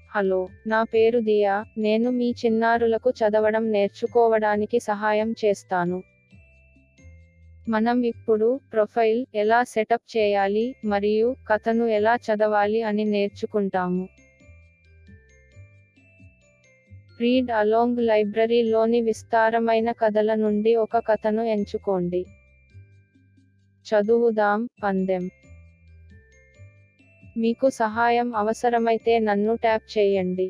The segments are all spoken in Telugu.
హలో నా పేరు దియా నేను మీ చిన్నారులకు చదవడం నేర్చుకోవడానికి సహాయం చేస్తాను మనం ఇప్పుడు ప్రొఫైల్ ఎలా సెటప్ చేయాలి మరియు కథను ఎలా చదవాలి అని నేర్చుకుంటాము రీడ్ అలాంగ్ లైబ్రరీలోని విస్తారమైన కథల నుండి ఒక కథను ఎంచుకోండి చదువుదాం పందెం మీకు సహాయం అవసరమైతే నన్ను ట్యాప్ చేయండి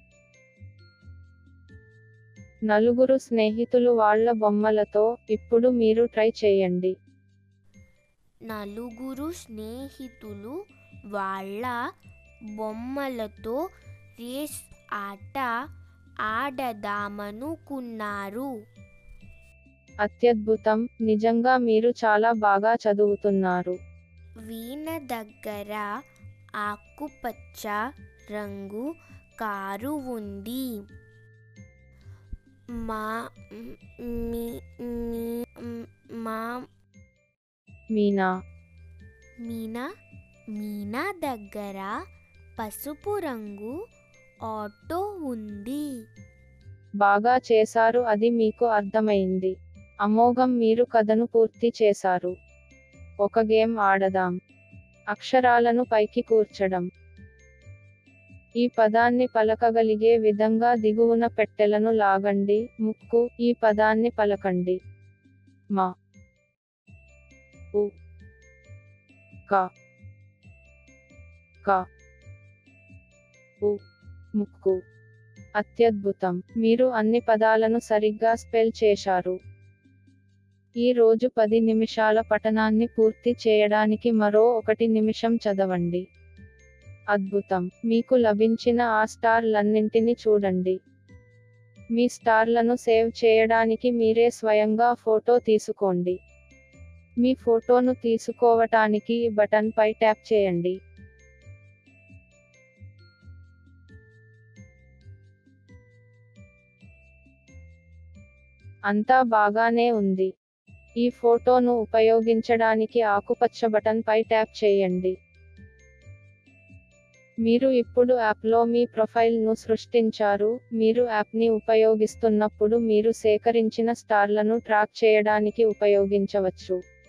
నలుగురు స్నేహితులు వాళ్ళ బొమ్మలతో ఇప్పుడు మీరు ట్రై చేయండి నలుగురు స్నేహితులు వాళ్ళ బొమ్మలతో రేస్ ఆట ఆడదామనుకున్నారు అత్యద్భుతం నిజంగా మీరు చాలా బాగా చదువుతున్నారు వీణ దగ్గర ఆకుపచ్చ రంగు కారు ఉంది మా మీ మీ- మా మీనా మీనా మీనా దగ్గర పసుపు రంగు ఆటో ఉంది బాగా చేశారు అది మీకు అర్థమైంది అమోఘం మీరు కథను పూర్తి చేశారు ఒక గేమ్ ఆడదాం అక్షరాలను పైకి కూర్చడం ఈ పదాన్ని పలకగలిగే విధంగా దిగువన పెట్టెలను లాగండి ముక్కు ఈ పదాన్ని పలకండి మా ఉ క క ఉ ముక్కు అత్యద్భుతం మీరు అన్ని పదాలను సరిగ్గా స్పెల్ చేశారు ఈ రోజు పది నిమిషాల పఠనాన్ని పూర్తి చేయడానికి మరో ఒకటి నిమిషం చదవండి అద్భుతం మీకు లభించిన ఆ స్టార్లన్నింటిని చూడండి మీ స్టార్లను సేవ్ చేయడానికి మీరే స్వయంగా ఫోటో తీసుకోండి మీ ఫోటోను తీసుకోవటానికి ఈ బటన్ పై ట్యాప్ చేయండి అంతా బాగానే ఉంది ఈ ఫోటోను ఉపయోగించడానికి ఆకుపచ్చ బటన్ పై ట్యాప్ చేయండి మీరు ఇప్పుడు యాప్లో మీ ప్రొఫైల్ను సృష్టించారు మీరు యాప్ని ఉపయోగిస్తున్నప్పుడు మీరు సేకరించిన స్టార్లను ట్రాక్ చేయడానికి ఉపయోగించవచ్చు